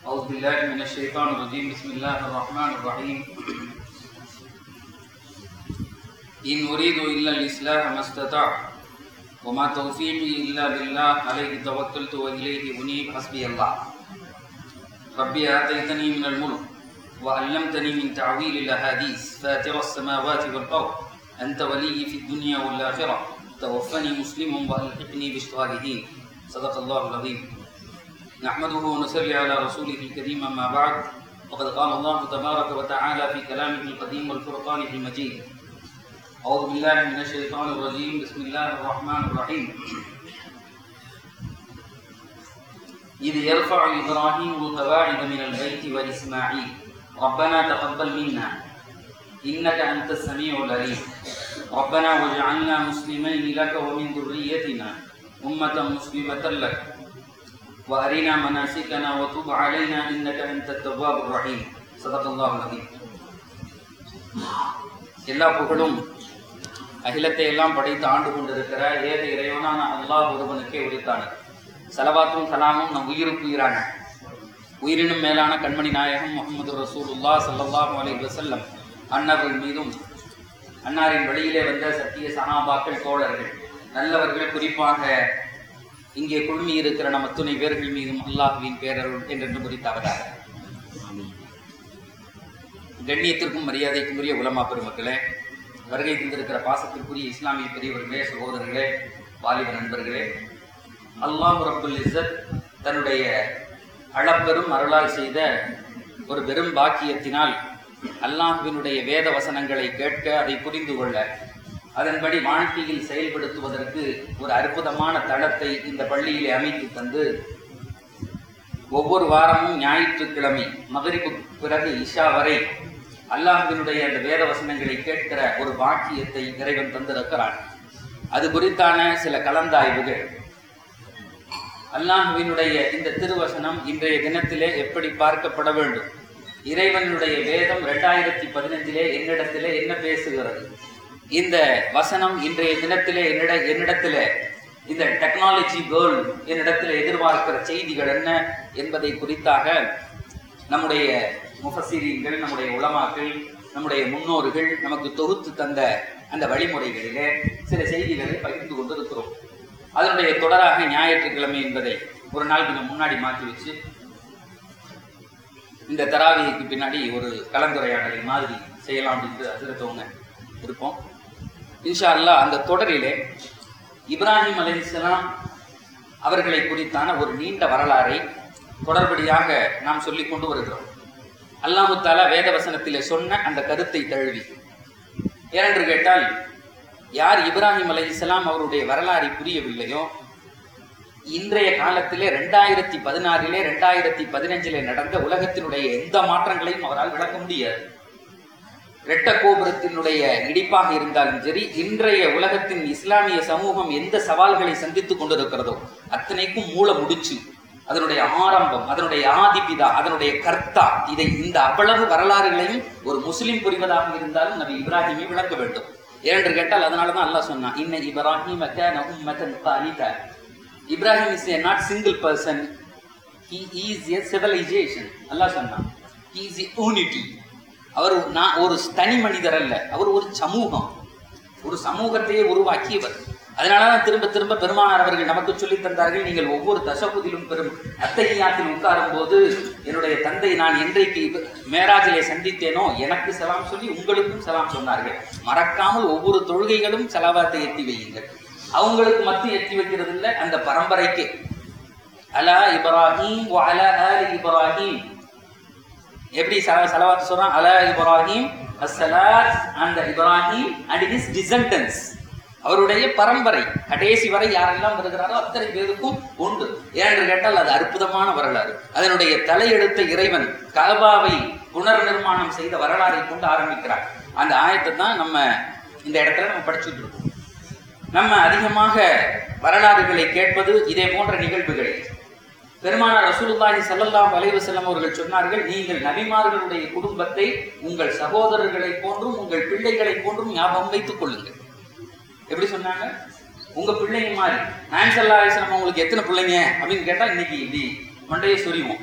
أعوذ بالله من الشيطان الرجيم بسم الله الرحمن الرحيم إن أريد إلا الإصلاح ما استطعت وما توفيقي إلا بالله عليه توكلت وإليه أنيب حسبي الله ربي آتيتني من الملك وعلمتني من تعويل الأحاديث فاتر السماوات والأرض أنت ولي في الدنيا والآخرة توفني مسلما وألحقني بالصالحين صدق الله العظيم نحمده ونصلي على رسوله الكريم أما بعد وقد قال الله تبارك وتعالى في كلامه القديم والفرقان المجيد أعوذ بالله من الشيطان الرجيم بسم الله الرحمن الرحيم إذ يرفع إبراهيم القواعد من البيت وإسماعيل ربنا تقبل منا إنك أنت السميع العليم ربنا واجعلنا مسلمين لك ومن ذريتنا أمة مسلمة لك وأرنا مناسكنا وتب علينا إنك أنت التواب الرحيم صدق الله العظيم எல்லா புகழும் அகிலத்தை எல்லாம் படைத்து ஆண்டு கொண்டிருக்கிற ஏக இறைவனான அல்லாஹ் ஒருவனுக்கே உரித்தானது சலவாத்தும் சலாமும் நம் உயிருக்கு உயிரான உயிரினும் மேலான கண்மணி நாயகம் முகமது ரசூலுல்லா ஸல்லல்லாஹு அலைஹி வஸல்லம் அன்னவர்கள் மீதும் அன்னாரின் வழியிலே வந்த சத்திய சகாபாக்கள் தோழர்கள் நல்லவர்கள் குறிப்பாக இங்கே குழுமி இருக்கிற நம்ம துணை பேர்கள் மீதும் அல்லாஹுவின் பேரருள் என்றென்று குறித்தாவதாக கண்ணியத்திற்கும் மரியாதைக்கும் உரிய உலமா பெருமக்களே வருகை தந்திருக்கிற பாசத்திற்குரிய இஸ்லாமிய பெரியவர்களே சகோதரர்களே வாலிப நண்பர்களே அல்லாஹ் ரப்புல் இஸ்ஸத் தன்னுடைய அளப்பெரும் அருளால் செய்த ஒரு பெரும் பாக்கியத்தினால் அல்லாஹ்வினுடைய வேத வசனங்களை கேட்க அதை புரிந்து கொள்ள அதன்படி வாழ்க்கையில் செயல்படுத்துவதற்கு ஒரு அற்புதமான தளத்தை இந்த பள்ளியிலே அமைத்து தந்து ஒவ்வொரு வாரமும் ஞாயிற்றுக்கிழமை மகரிப்பு பிறகு இஷா வரை அல்லாஹ்வினுடைய அந்த வேத வசனங்களை கேட்கிற ஒரு பாக்கியத்தை இறைவன் தந்திருக்கிறான் அது குறித்தான சில கலந்தாய்வுகள் அல்லாஹுவினுடைய இந்த திருவசனம் இன்றைய தினத்திலே எப்படி பார்க்கப்பட வேண்டும் இறைவனுடைய வேதம் ரெண்டாயிரத்தி பதினஞ்சிலே என்னிடத்திலே என்ன பேசுகிறது இந்த வசனம் இன்றைய தினத்திலே என்னிட என்னிடத்திலே இந்த டெக்னாலஜி கேர்ள் என்னிடத்தில் எதிர்பார்க்கிற செய்திகள் என்ன என்பதை குறித்தாக நம்முடைய முஃபசிரீன்கள் நம்முடைய உலமாக்கள் நம்முடைய முன்னோர்கள் நமக்கு தொகுத்து தந்த அந்த வழிமுறைகளிலே சில செய்திகளை பகிர்ந்து கொண்டிருக்கிறோம் அதனுடைய தொடராக ஞாயிற்றுக்கிழமை என்பதை ஒரு நாள் கொஞ்சம் முன்னாடி மாற்றி வச்சு இந்த தராவிக்கு பின்னாடி ஒரு கலந்துரையாடலை மாதிரி செய்யலாம் அப்படின்ட்டு அதிர்த்தவங்க இருப்போம் இன்ஷா அல்லாஹ் அந்த தொடரிலே இப்ராஹிம் அலைஹிஸ்ஸலாம் அவர்களை குறித்தான ஒரு நீண்ட வரலாறை தொடர்படியாக நாம் சொல்லிக் கொண்டு வருகிறோம் அல்லாஹு தாலா வேதவசனத்திலே சொன்ன அந்த கருத்தை தழுவி ஏனென்று கேட்டால் யார் இப்ராஹிம் அலைஹிஸ்ஸலாம் அவருடைய வரலாறை புரியவில்லையோ இன்றைய காலத்திலே ரெண்டாயிரத்தி பதினாறிலே ரெண்டாயிரத்தி பதினஞ்சிலே நடந்த உலகத்தினுடைய எந்த மாற்றங்களையும் அவரால் விளக்க முடியாது இரட்ட கோபுரத்தினுடைய இடிப்பாக இருந்தாலும் சரி இன்றைய உலகத்தின் இஸ்லாமிய சமூகம் எந்த சவால்களை சந்தித்துக் கொண்டிருக்கிறதோ அத்தனைக்கும் மூல முடிச்சு அதனுடைய ஆரம்பம் அதனுடைய ஆதிபிதா அதனுடைய கர்த்தா இதை இந்த அவ்வளவு வரலாறுகளையும் ஒரு முஸ்லிம் புரிவதாக இருந்தாலும் நபி இப்ராஹிமை விளக்க வேண்டும் ஏனென்று கேட்டால் அதனால தான் அல்லாஹ் சொன்னான் இன்ன இப்ராஹிம் கான உம்மதன் கானிதா Ibrahim is a not single person he is a civilization அல்லாஹ் சொன்னான் ஹி இஸ் ஏ யூனிட்டி அவர் நான் ஒரு தனி மனிதர் அல்ல அவர் ஒரு சமூகம் ஒரு சமூகத்தையே உருவாக்கியவர் அதனால தான் திரும்ப திரும்ப பெருமானார் அவர்கள் நமக்கு சொல்லித் தந்தார்கள் நீங்கள் ஒவ்வொரு தசபுதிலும் பெரும் அத்தகையாத்தில் உட்காரும் போது என்னுடைய தந்தை நான் என்றைக்கு மேராஜிலே சந்தித்தேனோ எனக்கு சலாம் சொல்லி உங்களுக்கும் சலாம் சொன்னார்கள் மறக்காமல் ஒவ்வொரு தொழுகைகளும் செலவாத்தை எத்தி வையுங்கள் அவங்களுக்கு மட்டும் எத்தி வைக்கிறது இல்லை அந்த பரம்பரைக்கு அலா இப்ராஹிம் அல ஆலி இப்ராஹிம் எப்படி சல சலவாத்து சொல்றான் அலா இப்ராஹிம் அஸ்ஸலாத் அந்த இப்ராஹிம் அண்ட் ஹிஸ் டிசன்டன்ஸ் அவருடைய பரம்பரை கடைசி வரை யாரெல்லாம் வருகிறாரோ அத்தனை பேருக்கும் உண்டு ஏனென்று கேட்டால் அது அற்புதமான வரலாறு அதனுடைய தலையெடுத்த இறைவன் கபாவை புனர் நிர்மாணம் செய்த வரலாறை கொண்டு ஆரம்பிக்கிறார் அந்த ஆயத்தை தான் நம்ம இந்த இடத்துல நம்ம படிச்சுட்டு இருக்கோம் நம்ம அதிகமாக வரலாறுகளை கேட்பது இதே போன்ற நிகழ்வுகளை பெருமானார் ரசூலுல்லாஹி ஸல்லல்லாஹு அலைஹி வஸல்லம் அவர்கள் சொன்னார்கள் நீங்கள் நபிமார்களுடைய குடும்பத்தை உங்கள் சகோதரர்களை போன்றும் உங்கள் பிள்ளைகளை போன்றும் ஞாபகம் வைத்துக் கொள்ளுங்கள் எப்படி சொன்னாங்க உங்க பிள்ளைங்க மாதிரி நான் சல்லா அலிஸ்லாம் உங்களுக்கு எத்தனை பிள்ளைங்க அப்படின்னு கேட்டா இன்னைக்கு இப்படி மண்டையை சொரிவோம்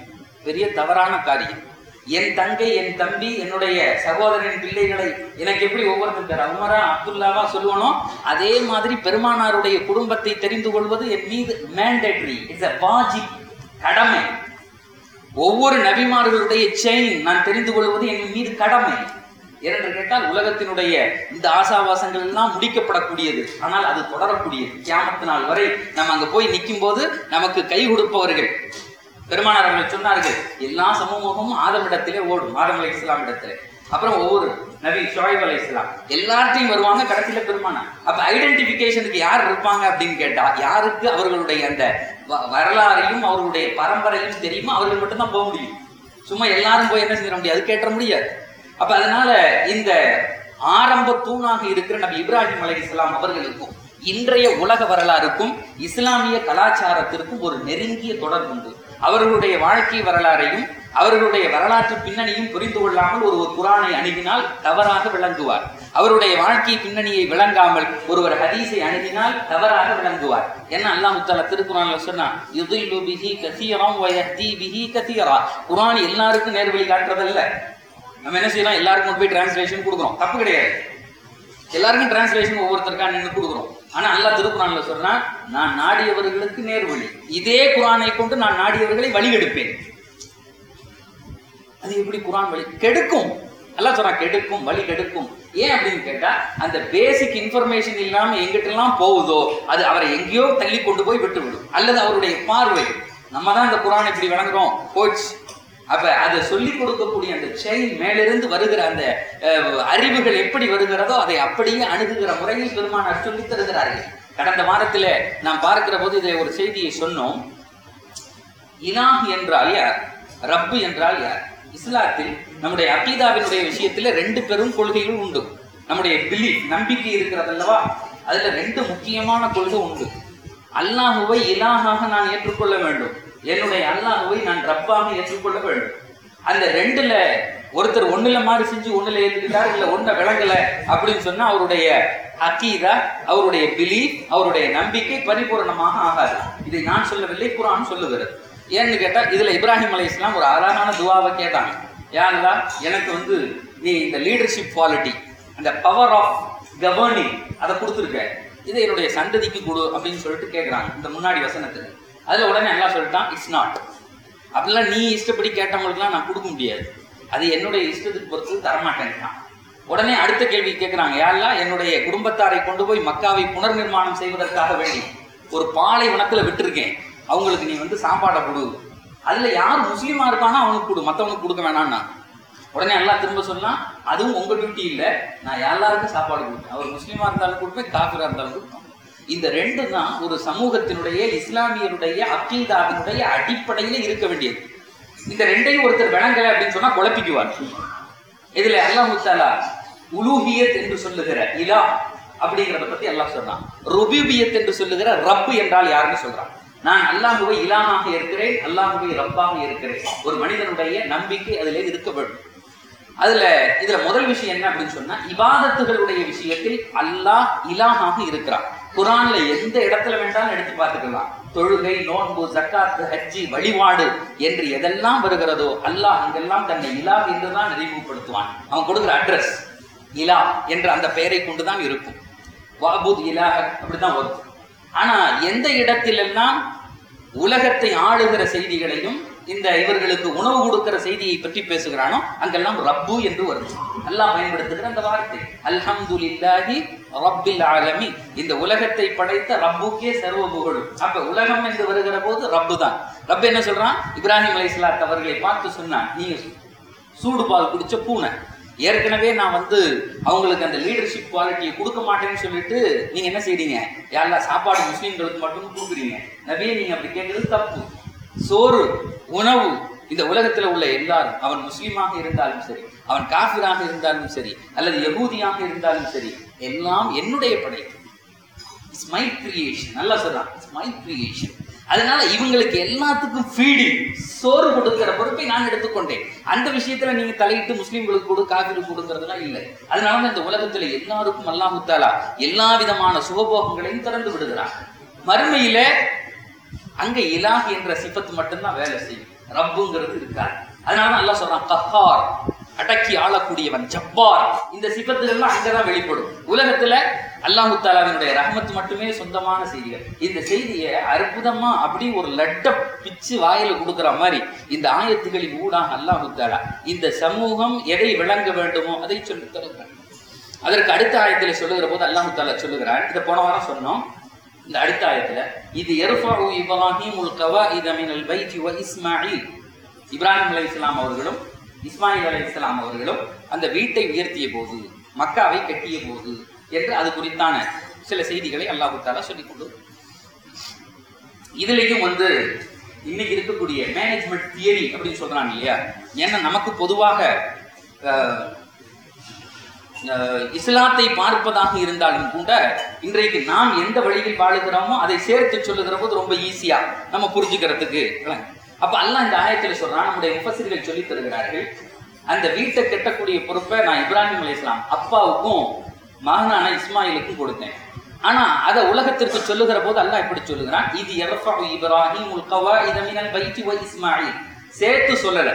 பெரிய தவறான காரியம் என் தங்கை என் தம்பி என்னுடைய சகோதரன் பிள்ளைகளை எனக்கு எப்படி ஒவ்வொருத்தர் உமரா அப்துல்லாவா சொல்லுவானோ அதே மாதிரி பெருமானாருடைய குடும்பத்தை தெரிந்து கொள்வது என் மீது மேண்டேட்டரி இட்ஸ் அ வாஜிப் கடமை ஒவ்வொரு நபிமார்களுடைய செயின் நான் தெரிந்து கொள்வது என் மீது கடமை ஏனென்று கேட்டால் உலகத்தினுடைய இந்த ஆசாவாசங்கள் எல்லாம் முடிக்கப்படக்கூடியது ஆனால் அது தொடரக்கூடியது கியாமத்து நாள் வரை நம்ம அங்க போய் நிற்கும் போது நமக்கு கை கொடுப்பவர்கள் பெருமானார் அவர்கள் சொன்னார்கள் எல்லா சமூகமும் ஆதமிடத்திலே ஓடும் ஆதம் அலை இஸ்லாம் இடத்திலே அப்புறம் ஒவ்வொரு நபி ஷோயப் அலை இஸ்லாம் எல்லார்ட்டையும் வருவாங்க கடைசியில பெருமானார் அப்ப ஐடென்டிபிகேஷனுக்கு யார் இருப்பாங்க அப்படின்னு கேட்டா யாருக்கு அவர்களுடைய அந்த வ- வரலாறையும் அவர்களுடைய பரம்பரையும் தெரியுமோ அவர்கள் மட்டும்தான் போக முடியும் சும்மா எல்லாரும் போய் என்ன செஞ்சிட முடியாது கேட்ட முடியாது அப்ப அதனால இந்த ஆரம்ப தூணாக இருக்கிற நபி இப்ராஹிம் அலை இஸ்லாம் அவர்களுக்கும் இன்றைய உலக வரலாறுக்கும் இஸ்லாமிய கலாச்சாரத்திற்கும் ஒரு நெருங்கிய தொடர்பு உண்டு அவர்களுடைய வாழ்க்கை வரலாறையும் அவர்களுடைய வரலாற்று பின்னணியும் புரிந்து கொள்ளாமல் ஒரு குரானை அணுகினால் தவறாக விளங்குவார் அவருடைய வாழ்க்கை பின்னணியை விளங்காமல் ஒருவர் ஹதீஸை அணுகினால் தவறாக விளங்குவார் என்ன அல்லாஹ் முத்தாலா திருக்குறான்ல சொன்னா யுதில்லு பிஹி கசீரம் வயஹ்தி பிஹி கசீரா குரான் எல்லாருக்கும் நேர்வழி காட்டுறதல்ல நம்ம என்ன செய்யலாம் எல்லாருக்கும் கொண்டு போய் டிரான்ஸ்லேஷன் கொடுக்குறோம் தப்பு கிடையாது எல்லாருக்கும் டிரான்ஸ்லேஷன் ஒவ்வொருத்தருக்கா நின்று கொடுக்குறோம் ஆனா அல்லாஹ் திருக்குறான்ல சொல்றான் நான் நாடியவர்களுக்கு நேர்வழி இதே குரானை கொண்டு நான் நாடியவர்களை வழிகெடுப்பேன் அது எப்படி குரான் வழி கெடுக்கும் அல்லாஹ் சொல்றான் கெடுக்கும் வழி கெடுக்கும் ஏன் அப்படின்னு கேட்டா அந்த பேசிக் இன்ஃபர்மேஷன் இல்லாம எங்கிட்டெல்லாம் போகுதோ அது அவரை எங்கேயோ தள்ளி கொண்டு போய் விட்டு விடும் அல்லது அவருடைய பார்வை நம்ம தான் இந்த குரான் இப்படி வழங்குறோம் போச்சு அப்ப அதை சொல்லி கொடுக்கக்கூடிய அந்த செயின் மேலிருந்து வருகிற அந்த அஹ், அறிவுகள் எப்படி வருகிறதோ அதை அப்படியே அணுகுகிற முறையில் பெருமானார் சொல்லித் தருகிறார்கள் கடந்த வாரத்துல நாம் பார்க்கிற போது இதை ஒரு செய்தியை சொன்னோம் இலாஹ் என்றால் யார் ரப்பு என்றால் யார் இஸ்லாத்தில் நம்முடைய அகீதாவினுடைய விஷயத்துல ரெண்டு பெரும் கொள்கைகள் உண்டு நம்முடைய பிலீஃப் நம்பிக்கை இருக்கிறதல்லவா அதுல ரெண்டு முக்கியமான கொள்கை உண்டு அல்லாஹுவை இலாஹாக நான் ஏற்றுக்கொள்ள வேண்டும் என்னுடைய அல்லாஹுவை நான் ரப்பாக ஏற்றுக்கொள்ள வேண்டும் அந்த ரெண்டுல ஒருத்தர் ஒண்ணுல மாதிரி செஞ்சு ஒண்ணுல ஏத்துக்கிட்டார் இல்ல ஒண்ண விளங்கல அப்படின்னு சொன்னா அவருடைய அக்கீதா அவருடைய பிலீஃப் அவருடைய நம்பிக்கை பரிபூரணமாக ஆகாது இதை நான் சொல்லவில்லை குரான் சொல்லுகிறது ஏன்னு கேட்டா இதுல இப்ராஹிம் அலை இஸ்லாம் ஒரு அழகான துவாவை கேட்டாங்க யாருலா எனக்கு வந்து நீ இந்த லீடர்ஷிப் குவாலிட்டி அந்த பவர் ஆஃப் கவர்னிங் அதை கொடுத்துருக்க இதை என்னுடைய சந்ததிக்கு கொடு அப்படின்னு சொல்லிட்டு கேட்குறாங்க இந்த முன்னாடி வசனத்துல அதுல உடனே எல்லாம் சொல்லிட்டான் இட்ஸ் நாட் அப்படிலாம் நீ இஷ்டப்படி கேட்டவங்களுக்குலாம் நான் கொடுக்க முடியாது அது என்னுடைய இஷ்டத்துக்கு பொறுத்து தரமாட்டேன்ட்டான் உடனே அடுத்த கேள்வி கேட்குறாங்க யாரெல்லாம் என்னுடைய குடும்பத்தாரை கொண்டு போய் மக்காவை புனர் நிர்மாணம் செய்வதற்காக வேண்டி ஒரு பாலைவனத்துல விட்டுருக்கேன் அவங்களுக்கு நீ வந்து சாப்பாடை கொடு அதுல யார் முஸ்லீமா இருக்கானோ அவனுக்கு கொடு மற்றவனுக்கு கொடுக்க வேணாம்னா உடனே எல்லாம் திரும்ப சொல்லலாம் அதுவும் உங்க டியூட்டி இல்லை நான் எல்லாருக்கும் சாப்பாடு கொடுப்பேன் அவர் முஸ்லீமா இருந்தாலும் கொடுப்பேன் காஃபிரா இருந்தாலும் கொடுப்பேன் இந்த ரெண்டு தான் ஒரு சமூகத்தினுடைய இஸ்லாமியருடைய அக்கீதாவினுடைய அடிப்படையில இருக்க வேண்டியது இந்த ரெண்டையும் ஒருத்தர் விளங்கல அப்படின்னு சொன்னா குழப்பிக்குவார் இதுல அல்லாஹ் முத்தாலா உலூஹியத் என்று சொல்லுகிற இலா அப்படிங்கிறத பத்தி அல்லாஹ் சொல்றான் ருபிபியத் என்று சொல்லுகிற ரப்பு என்றால் யாருன்னு சொல்றான் நான் அல்லாஹுவை இலாமாக இருக்கிறேன் அல்லாஹுவை ரப்பாக இருக்கிறேன் ஒரு மனிதனுடைய நம்பிக்கை அதிலே இருக்க வேண்டும் அதுல இதுல முதல் விஷயம் என்ன அப்படின்னு சொன்னா இபாதத்துகளுடைய விஷயத்தில் அல்லாஹ் இலாஹாக இருக்கிறான் குரான்ல எந்த இடத்துல வேண்டாலும் எடுத்து பார்த்துக்கலாம் தொழுகை நோன்பு ஜக்காத்து ஹஜ்ஜி வழிபாடு என்று எதெல்லாம் வருகிறதோ அல்லாஹ் அங்கெல்லாம் தன்னை இலா என்றுதான் அறிமுகப்படுத்துவான் அவன் கொடுக்குற அட்ரஸ் இலா என்ற அந்த பெயரை கொண்டுதான் இருக்கும் வாபுத் இலா அப்படிதான் வரும் ஆனா எந்த இடத்திலெல்லாம் உலகத்தை ஆளுகிற செய்திகளையும் இந்த இவர்களுக்கு உணவு கொடுக்கிற செய்தியை பற்றி பேசுகிறானோ அங்கெல்லாம் ரப்பு என்று வரும் அல்லாஹ் பயன்படுத்துகிற அந்த வார்த்தை அல்ஹம்துலில்லாஹி ரப்பில் ஆலமி இந்த உலகத்தை படைத்த ரப்புக்கே சர்வ புகழும் அப்ப உலகம் என்று வருகிற போது ரப்பு தான் ரப்பு என்ன சொல்றான் இப்ராஹிம் அலைஹிஸ்ஸலாத் அவர்களை பார்த்து சொன்னான் நீங்க சூடு பால் குடிச்ச பூனை ஏற்கனவே நான் வந்து அவங்களுக்கு அந்த லீடர்ஷிப் குவாலிட்டியை கொடுக்க மாட்டேன்னு சொல்லிட்டு நீங்க என்ன செய்றீங்க யாரெல்லாம் சாப்பாடு முஸ்லீம்களுக்கு மட்டும் கொடுக்குறீங்க நபியே நீங்க அப்படி கேட்கறது தப்பு சோறு உணவு இந்த உலகத்துல உள்ள எல்லாரும் அவன் முஸ்லீமாக இருந்தாலும் சரி அவன் காஃபிராக இருந்தாலும் சரி அல்லது யகூதியாக இருந்தாலும் சரி எல்லாம் என்னுடைய படைப்பு இட்ஸ் மை கிரியேஷன் நல்லா சொல்றான் இட்ஸ் மை கிரியேஷன் அதனால இவங்களுக்கு எல்லாத்துக்கும் ஃபீடிங் சோறு கொடுக்கிற பொறுப்பை நான் எடுத்துக்கொண்டேன் அந்த விஷயத்துல நீங்க தலையிட்டு முஸ்லீம்களுக்கு கொடு காவிருக்கு கொடுக்கறதுலாம் இல்லை அதனால தான் இந்த உலகத்துல எல்லாருக்கும் அல்லாஹு தாலா எல்லா விதமான சுகபோகங்களையும் திறந்து விடுகிறான் மறுமையில அங்க இலாஹ் என்ற சிபத்து மட்டும்தான் வேலை செய்யும் ரப்புங்கிறது இருக்காது அதனால தான் அல்லாஹ் சொல்றான் கஹார் அடக்கி ஆளக்கூடியவன் ஜப்பார் இந்த சிபத்துகள்லாம் அங்கதான் வெளிப்படும் உலகத்துல அல்லாஹு தாலாவினுடைய ரஹமத் மட்டுமே சொந்தமான செய்திகள் இந்த செய்தியை அற்புதமா அப்படி ஒரு லட்ட பிச்சு வாயில கொடுக்குற மாதிரி இந்த ஆயத்துகளின் ஊடாக அல்லாஹு தாலா இந்த சமூகம் எதை விளங்க வேண்டுமோ அதை சொல்லி தருகிறான் அதற்கு அடுத்த ஆயத்தில் சொல்லுகிற போது அல்லாஹு தாலா சொல்லுகிறான் இதை போன வாரம் சொன்னோம் இந்த அடுத்த ஆயத்துல இது எர்ஃபு இப்ராஹிமுல் கவாஇத மினல் பைத்தி வ இஸ்மாயில் இப்ராஹிம் அலைஹிஸ்ஸலாம் அவர்களும் இஸ்மாயில் அலைஹிஸ்ஸலாம் அவர்களும் அந்த வீட்டை உயர்த்திய போது மக்காவை கட்டிய போது என்று அது குறித்தான சில செய்திகளை அல்லாஹு தாலா சொல்லிக் கொண்டு வருகிறார். இதுலயும் வந்து இன்னைக்கு இருக்கக்கூடிய மேனேஜ்மெண்ட் தியரி அப்படின்னு சொல்றாங்க இல்லையா ஏன்னா நமக்கு பொதுவாக அஹ், அஹ், இஸ்லாத்தை பார்ப்பதாக இருந்தாலும் கூட இன்றைக்கு நாம் எந்த வழியில் வாழுகிறோமோ அதை சேர்த்து சொல்லுகிற போது ரொம்ப ஈஸியா நம்ம புரிஞ்சுக்கிறதுக்கு விளங்கும். அப்ப அல்லாஹ் இந்த ஆயத்துல சொல்றான் நம்முடைய முஃபஸிர்கள் சொல்லித் தருகிறார்கள் அந்த வீட்டை கட்டக்கூடிய பொறுப்பை நான் இப்ராஹிம் அலைஹிஸ்ஸலாம் அப்பாவுக்கும் மகனான இஸ்மாயிலுக்கும் கொடுத்தேன் ஆனா அதை உலகத்திற்கு சொல்லுகிற போது அல்லாஹ் இப்படி சொல்லுகிறான் இது எர்ஃபு இப்ராஹிம் கவாஇத மினல் பைத்தி வ இஸ்மாயில் சேர்த்து சொல்லல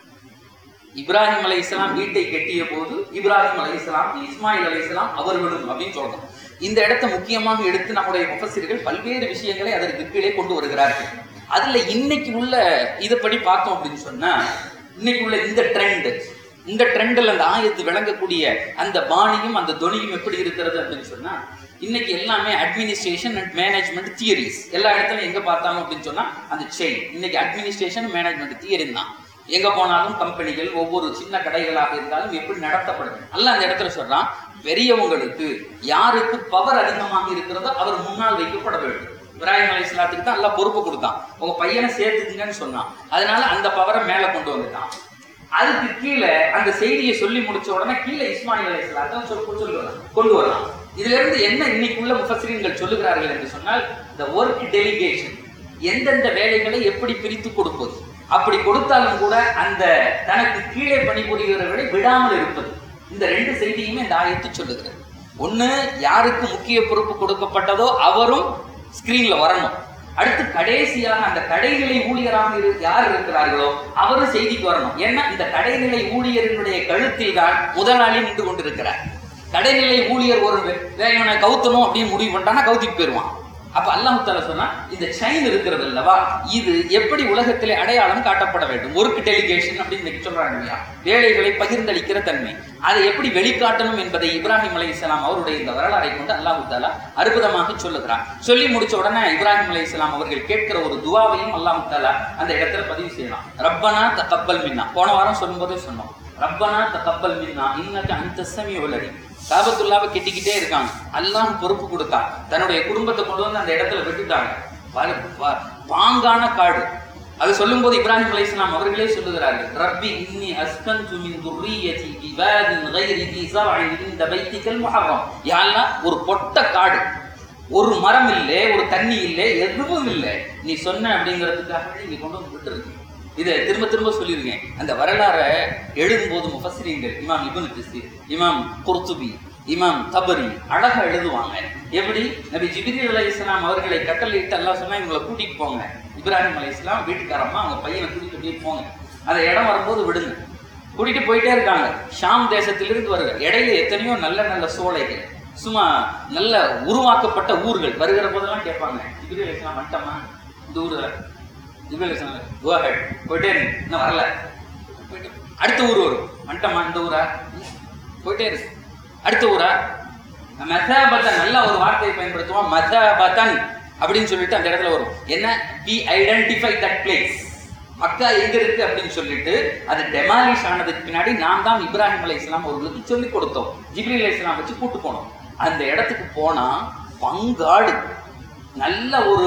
இப்ராஹிம் அலைஹிஸ்ஸலாம் வீட்டை கட்டிய போது இப்ராஹிம் அலைஹிஸ்ஸலாம் இஸ்மாயில் அலைஹிஸ்ஸலாம் அவர்களும் அப்படின்னு சொல்றோம் இந்த இடத்தை முக்கியமாக எடுத்து நம்முடைய முஃபஸிர்கள் பல்வேறு விஷயங்களை அதற்கு கீழே கொண்டு வருகிறார்கள் அதுல இன்னைக்கு உள்ள இதைப்படி பார்த்தோம் அப்படின்னு சொன்னா இன்னைக்கு உள்ள இந்த ட்ரெண்ட் இந்த ட்ரெண்டில் அந்த ஆயத்து விளங்கக்கூடிய அந்த பாணியும் அந்த தொனியும் எப்படி இருக்கிறது அப்படின்னு சொன்னா இன்னைக்கு எல்லாமே அட்மினிஸ்ட்ரேஷன் அண்ட் மேனேஜ்மெண்ட் தியரிஸ் எல்லா இடத்துலையும் எங்க பார்த்தாலும் அப்படின்னு சொன்னா அந்த செயின் இன்னைக்கு அட்மினிஸ்ட்ரேஷன் மேனேஜ்மெண்ட் தியரி தான் எங்க போனாலும் கம்பெனிகள் ஒவ்வொரு சின்ன கடைகளாக இருந்தாலும் எப்படி நடத்தப்படுது அல்ல அந்த இடத்துல சொல்றான் பெரியவங்களுக்கு யாருக்கு பவர் அதிகமாக இருக்கிறதோ அவர் முன்னால் வைக்கப்பட வேண்டும் இப்ராஹிம் அலி இஸ்லாத்துக்கு தான் எல்லாம் பொறுப்பு கொடுத்தான் உங்க பையனை சேர்த்துக்குங்கன்னு சொன்னான் அதனால அந்த பவரை மேல கொண்டு வந்துட்டான் அதுக்கு கீழே அந்த செய்தியை சொல்லி முடிச்ச உடனே கீழே இஸ்மாயில் அலி இஸ்லாத்தான் சொல்லி சொல்லுவாங்க கொண்டு வரலாம் இதுல இருந்து என்ன இன்னைக்குள்ள முஃபஸ்ரீன்கள் சொல்லுகிறார்கள் என்று சொன்னால் இந்த ஒர்க் டெலிகேஷன் எந்தெந்த வேலைகளை எப்படி பிரித்து கொடுப்பது அப்படி கொடுத்தாலும் கூட அந்த தனக்கு கீழே பணிபுரிகிறவர்களை விடாமல் இருப்பது இந்த ரெண்டு செய்தியுமே இந்த ஆயத்து சொல்லுகிறது ஒண்ணு யாருக்கு முக்கிய பொறுப்பு கொடுக்கப்பட்டதோ அவரும் ஸ்கிரீன்ல வரணும் அடுத்து கடைசியாக அந்த கடைநிலை ஊழியராக இரு யார் இருக்கிறார்களோ அவரும் செய்திக்கு வரணும் ஏன்னா இந்த கடைநிலை ஊழியரினுடைய கழுத்தில் தான் முதலாளி நின்று கொண்டிருக்கிறார் கடைநிலை ஊழியர் ஒரு வே- வேகனை கவுத்தணும் அப்படின்னு முடிவு பண்ணிட்டானா கவுத்திட்டு போயிடுவான் அப்ப அல்லாஹ் தாலா சொன்னா இந்த செயின் இருக்கிறது அல்லவா இது எப்படி உலகத்திலே அடையாளம் காட்டப்பட வேண்டும் ஒர்க் டெலிகேஷன் அப்படின்னு இன்னைக்கு சொல்றாங்க இல்லையா வேலைகளை பகிர்ந்தளிக்கிற தன்மை அதை எப்படி வெளிக்காட்டணும் என்பதை இப்ராஹிம் அலைஹிஸ்ஸலாம் அவருடைய இந்த வரலாறை கொண்டு அல்லாஹ் தாலா அற்புதமாக சொல்லுகிறான் சொல்லி முடிச்ச உடனே இப்ராஹிம் அலைஹிஸ்ஸலாம் அவர்கள் கேட்கிற ஒரு துவாவையும் அல்லாஹ் தாலா அந்த இடத்துல பதிவு செய்யலாம் ரப்பனா தகப்பல் மின்னா போன வாரம் சொல்லும்போதே சொன்னோம் ரப்பனா தகப்பல் மின்னா இன்னக அந்த சமீஉல் அலீம் காபத்துல்லாவை கெட்டிக்கிட்டே இருக்காங்க அல்லாஹ் பொறுப்பு கொடுத்தான் தன்னுடைய குடும்பத்தை கொண்டு வந்து அந்த இடத்துல விட்டுட்டாங்க வ- வ- பாங்கான காடு அது சொல்லும்போது இப்ராஹிம் அலைஹிஸ்ஸலாம் அவர்களே சொல்லுகிறார்கள் ரப்பி இன்னி அஸ்கன்து மின் துர்ரியதி பிவாதின் கைரி தி ஸர்இன் இந்த பைத்திகல் முஹர்ரம் யா அல்லாஹ் ஒரு பொட்ட காடு ஒரு மரம் இல்லை ஒரு தண்ணி இல்லை எதுவும் இல்லை நீ சொன்ன அப்படிங்கிறதுக்காக நீங்க கொண்டு வந்து விட்டுருக்கு இதை திரும்ப திரும்ப சொல்லியிருக்கேன் அந்த வரலாறை எழுதும்போது முஃபஸ்ரீங்கள் இமாம் இப்னு கஸீர் இமாம் குர்துபி இமாம் தபரி அழகா எழுதுவாங்க எப்படி நபி ஜிப்ரீல் அலைஹிஸ்ஸலாம் அவர்களை கட்டளையிட்டு அல்லாஹ் சொன்னா இவங்களை கூட்டிட்டு போங்க இப்ராஹிம் அலைஹிஸ்ஸலாம் வீட்டுக்காரம்மா அவங்க பையனை கூட்டிட்டு அப்படியே போங்க அந்த இடம் வரும்போது விடுங்க கூட்டிட்டு போயிட்டே இருக்காங்க ஷாம் தேசத்திலிருந்து வருக இடையில எத்தனையோ நல்ல நல்ல சோலைகள் சும்மா நல்ல உருவாக்கப்பட்ட ஊர்கள் வருகிற போதெல்லாம் கேட்பாங்க ஜிப்ரீல் அலைஹிஸ்ஸலாம் வந்துட்டோமா இந்த ஊர்ல ஜிப்ரீல் அலைஹிஸ்ஸலாம் கோ அஹெட் போயிட்டே இருங்க இன்னும் வரல போயிட்டு அடுத்த ஊர் வரும் வந்துட்டோமா இந்த ஊரா இல்ல. போயிட்டே இருக்கு அடுத்த ஊரா மெதாபத்தன் நல்ல ஒரு வார்த்தையை பயன்படுத்துவோம் மதாபத்தன் அப்படின்னு சொல்லிட்டு அந்த இடத்துல வரும் என்ன we identify that place Mecca எங்க இருக்கு அப்படின்னு சொல்லிட்டு அது டெமாலிஷ் ஆனதுக்கு பின்னாடி நாம் தான் இப்ராஹிம் அலை இஸ்லாம் அவர்களுக்கு சொல்லி கொடுத்தோம் ஜிப்ரி அலை இஸ்லாம் வச்சு கூட்டு போனோம் அந்த இடத்துக்கு போனா பங்காடு நல்ல ஒரு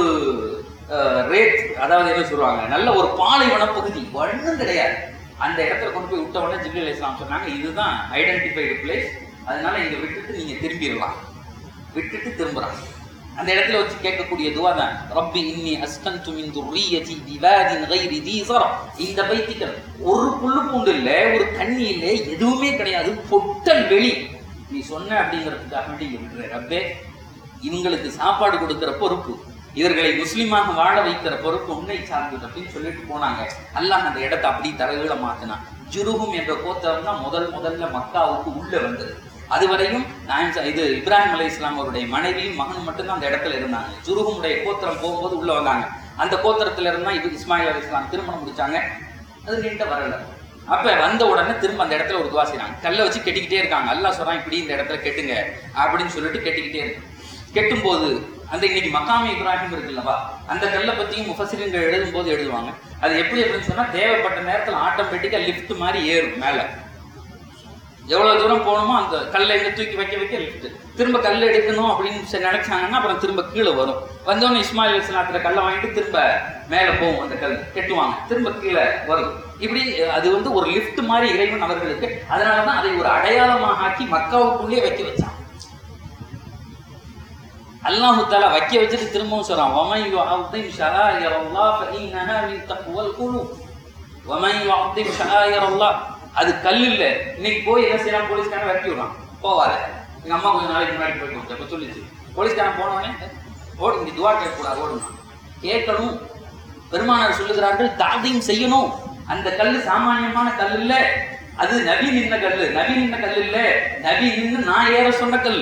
ரேட் அதாவது என்ன சொல்லுவாங்க நல்ல ஒரு பாலைவன பகுதி ஒன்றும் கிடையாது அந்த இடத்துல கொண்டு போய் விட்ட உடனே ஜிப்ரி அலை இஸ்லாம் சொன்னாங்க இதுதான் ஐடென்டிஃபைடு பிளேஸ் அதனால இங்க விட்டுட்டு நீங்க திரும்பிடலாம் விட்டுட்டு திரும்புறான் அந்த இடத்துல வச்சு கேட்கக்கூடிய துவா தான் ரப்பி இன்னி அஸ்கன்து மின் துர்ரியதி பிவாதின் கைரி தி ஸரா இந்த பைத்திகள் ஒரு புல்லு பூண்டு இல்ல ஒரு தண்ணி இல்ல எதுவுமே கிடையாது பொட்டல் வெளி நீ சொன்ன அப்படிங்கிறதுக்காக வேண்டி இங்க விடுற ரப்பே இவங்களுக்கு சாப்பாடு கொடுக்கிற பொறுப்பு இவர்களை முஸ்லீமாக வாழ வைக்கிற பொறுப்பு உன்னை சார்ந்தது அப்படின்னு சொல்லிட்டு போனாங்க அல்லாஹ் அந்த இடத்தை அப்படி தரகீழ மாத்தினான் ஜுருகும் என்ற கோத்திரம் தான் முதல் முதல்ல மக்காவுக்கு உள்ள வந்தது அதுவரையும் நான் ச- இது இப்ராஹிம் அலை இஸ்லாம் அவருடைய மனைவியும் மகனும் மட்டும்தான் அந்த இடத்துல இருந்தாங்க ஜுருகுமுடைய கோத்திரம் போகும்போது உள்ள வந்தாங்க அந்த கோத்திரத்துல இருந்தா இது இஸ்மாயில் அலை இஸ்லாம் திருமணம் முடிச்சாங்க அது நீண்ட வரல அப்ப வந்த உடனே திரும்ப அந்த இடத்துல ஒரு துவா செய்றாங்க கல்லை வச்சு கெட்டிக்கிட்டே இருக்காங்க அல்லாஹ் சொல்றான் இப்படி இந்த இடத்துல கெட்டுங்க அப்படின்னு சொல்லிட்டு கெட்டிக்கிட்டே இருக்கு கெட்டும்போது அந்த இன்னைக்கு மக்காமி இப்ராஹிம் இருக்குல்லவா அந்த கல்லை பத்தியும் முஃபசிரியர்கள் எழுதும் போது எழுதுவாங்க அது எப்படி அப்படின்னு சொன்னா தேவைப்பட்ட நேரத்துல ஆட்டோமேட்டிக்கா லிஃப்ட் மாதிரி ஏறும் மேல எவ்வளவு தூரம் போகணுமோ அந்த கல்லை எங்க தூக்கி வைக்க வைக்க லிஃப்ட் திரும்ப கல் எடுக்கணும் அப்படின்னு சரி நினைச்சாங்கன்னா அப்புறம் திரும்ப கீழே வரும் வந்தோடனே இஸ்மாயில் இஸ்லாத்துல கல்லை வாங்கிட்டு திரும்ப மேல போகும் அந்த கல் கெட்டுவாங்க திரும்ப கீழே வரும் இப்படி அது வந்து ஒரு லிஃப்ட் மாதிரி இறைவன் அவர்களுக்கு அதனாலதான் அதை ஒரு அடையாளமாக ஆக்கி மக்காவுக்குள்ளே வைக்க வச்சான் அல்லாஹு தாலா வைக்க வச்சுட்டு திரும்பவும் சொல்றான் وَمَنْ يُعَظِّمْ شَعَائِرَ اللَّهِ فَإِنَّهَا مِنْ تَقْوَى الْقُلُوبِ وَمَنْ يُعَظِّمْ شَعَائِرَ اللَّهِ அது கல் இல்ல இன்னைக்கு போய் என்ன செய்யறான் போலீஸ்காரன் விரட்டி விடுறான் போவாத எங்க அம்மா கொஞ்ச நாளைக்கு முன்னாடி போயிட்டு வந்து அப்ப சொல்லிச்சு போலீஸ்காரன் போனவனே ஓடு இங்க துவா கேட்கக்கூடாது ஓடுமா கேட்கணும் பெருமானார் சொல்லுகிறார்கள் தாதீம் செய்யணும் அந்த கல்லு சாமானியமான கல் இல்ல அது நபி நின்ன கல்லு நபி நின்ன கல் இல்ல நபி நின்னு நான் ஏற சொன்ன கல்